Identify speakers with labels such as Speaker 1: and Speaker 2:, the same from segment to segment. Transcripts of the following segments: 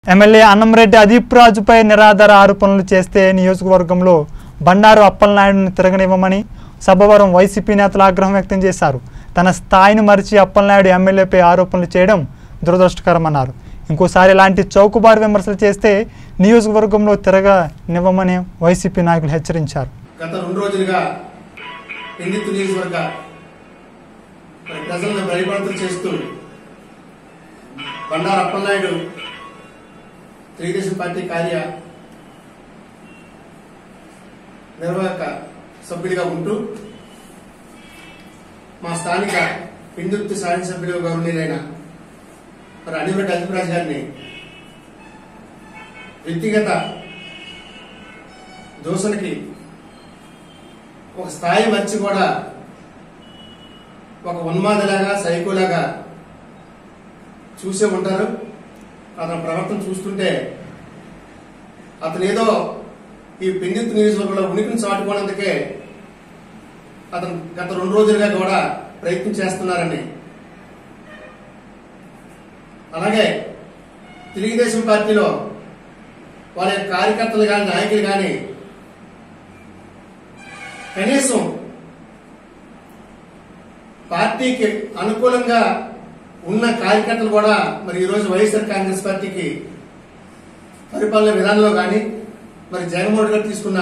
Speaker 1: MLA Annamreddy Adeep రాజుపై నిరాధార ఆరోపణలు చేస్తే నియోజకవర్గంలో బండారు అప్పలనాయుడుని తిరగనివ్వమని సభవరం వైసీపీ నేతలు ఆగ్రహం వ్యక్తం చేశారు తన స్థాయిని మరిచి అప్పలనాయుడు ఎమ్మెల్యేపై ఆరోపణలు చేయడం దురదృష్టకరమన్నారు ఇంకోసారి ఇలాంటి చౌకబారు విమర్శలు చేస్తే నియోజకవర్గంలో తిరగనివ్వమని వైసీపీ నాయకులు హెచ్చరించారు
Speaker 2: గత రెండు రోజులుగా పెండిత్ నియోజకవర్గ మరి ప్రజలను భయభ్రాంతులు చేస్తూ బండారు అప్పలనాయుడు తెలుగుదేశం పార్టీ కార్య నిర్వాహక సభ్యుడిగా ఉంటూ మా స్థానిక పిందుర్తి శాసనసభ్యులు గౌరవనీయులైన మరి అనిరెడ్డి అధిపరాజు గారిని వ్యక్తిగత దోషణకి ఒక స్థాయి మర్చి కూడా ఒక ఉన్మాదిలాగా సైకోలాగా చూసే ఉంటారు అతని ప్రవర్తన చూస్తుంటే అతను ఏదో ఈ పెండిత్ నియోజకవర్గంలో ఉనికిని చాటుకోవడానికి అతను గత రెండు రోజులుగా కూడా ప్రయత్నం చేస్తున్నారని అలాగే తెలుగుదేశం పార్టీలో వారి యొక్క కార్యకర్తలు కానీ నాయకులు కానీ కనీసం పార్టీకి అనుకూలంగా ఉన్న కార్యకర్తలు కూడా మరి ఈరోజు వైఎస్ఆర్ కాంగ్రెస్ పార్టీకి పరిపాలన విధానంలో కానీ మరి జగన్మోహన్ గారు తీసుకున్న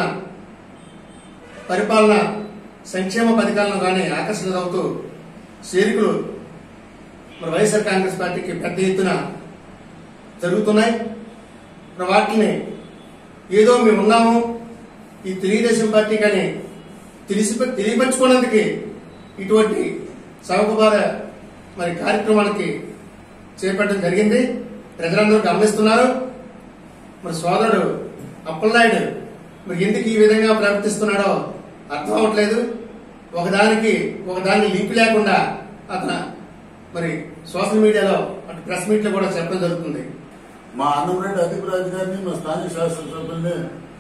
Speaker 2: పరిపాలన సంక్షేమ పథకాలను కానీ ఆకర్షితులవుతూ చేరికలు మరి వైఎస్ఆర్ కాంగ్రెస్ పార్టీకి పెద్ద ఎత్తున జరుగుతున్నాయి మరి వాటిని ఏదో మేము ఉన్నాము ఈ తెలుగుదేశం పార్టీ కానీ తెలిసి తెలియపరచుకోవడానికి ఇటువంటి సౌకబార మరి కార్యక్రమానికి చేపట్టడం జరిగింది ప్రజలందరూ గమనిస్తున్నారు మరి సోదరుడు అప్పలనాయుడు మరి ఎందుకు ఈ విధంగా ప్రవర్తిస్తున్నాడో అర్థం అవట్లేదు ఒకదానికి ఒకదానికి లింక్ లేకుండా అతను మరి సోషల్ మీడియాలో అటు ప్రెస్ మీట్ లో కూడా చెప్పడం జరుగుతుంది
Speaker 3: మా అన్నంరెడ్డి అధిపరాజు గారిని మా స్థానిక శాసనసభ్యుల్ని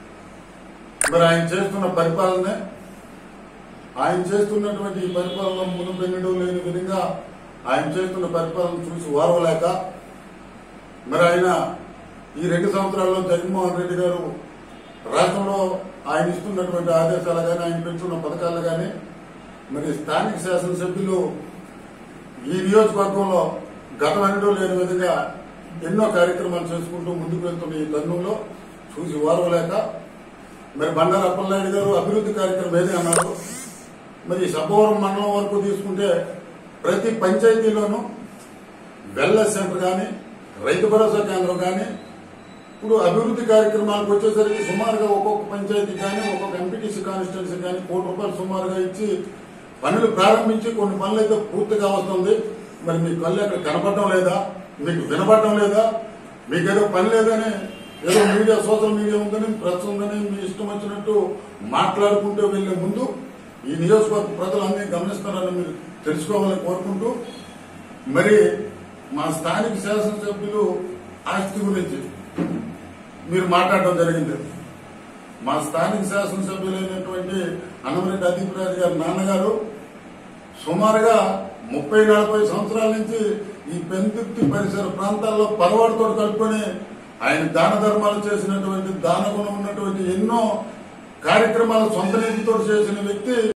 Speaker 3: మరి ఆయన చేస్తున్న పరిపాలన ఆయన చేస్తున్నటువంటి ఈ పరిపాలన మునుపెన్నడూ లేని విధంగా ఆయన చేస్తున్న పరిపాలన చూసి ఓర్వలేక మరి ఆయన ఈ రెండు సంవత్సరాల్లో జగన్మోహన్ రెడ్డి గారు రాష్ట్రంలో ఆయన ఇస్తున్నటువంటి ఆదేశాలు కానీ ఆయన పెంచున్న పథకాలు కానీ మరి స్థానిక శాసనసభ్యులు ఈ నియోజకవర్గంలో గతం ఎన్నడూ లేని విధంగా ఎన్నో కార్యక్రమాలు చేసుకుంటూ ముందుకు వెళ్తున్న ఈ తరుణంలో చూసి ఓర్వలేక మరి బండారు అప్పలనాయుడు గారు అభివృద్ధి కార్యక్రమం ఏది అన్నారు మరి సబ్బవరం మండలం వరకు తీసుకుంటే ప్రతి పంచాయతీలోనూ వెల్నెస్ సెంటర్ కానీ రైతు భరోసా కేంద్రం కానీ ఇప్పుడు అభివృద్ధి కార్యక్రమాలకు వచ్చేసరికి సుమారుగా ఒక్కొక్క పంచాయతీ కానీ ఒక్కొక్క ఎంపీటీసీ కాన్స్టిట్యున్సీ కానీ కోటి రూపాయలు సుమారుగా ఇచ్చి పనులు ప్రారంభించి కొన్ని పనులు అయితే పూర్తిగా వస్తుంది మరి మీ కళ్ళు అక్కడ కనపడటం లేదా మీకు వినపడటం లేదా మీకు ఏదో పని లేదని ఏదో మీడియా సోషల్ మీడియా ఉందని ప్రెస్ ఉందని మీ ఇష్టం వచ్చినట్టు మాట్లాడుకుంటూ వెళ్లే ముందు ఈ నియోజకవర్గ ప్రజలు అన్ని గమనిస్తారని మీరు తెలుసుకోవాలని కోరుకుంటూ మరి మా స్థానిక శాసనసభ్యులు ఆస్తి గురించి మీరు మాట్లాడడం జరిగింది మా స్థానిక శాసనసభ్యులైనటువంటి అన్నమరెడ్డి అదీపరాజు గారి నాన్నగారు సుమారుగా ముప్పై నలభై సంవత్సరాల నుంచి ఈ పెందుర్తి పరిసర ప్రాంతాల్లో పరవాడితో కలుపుకొని ఆయన దాన ధర్మాలు చేసినటువంటి దాన గుణం ఉన్నటువంటి ఎన్నో కార్యక్రమాలు సొంత నిధితో చేసిన వ్యక్తి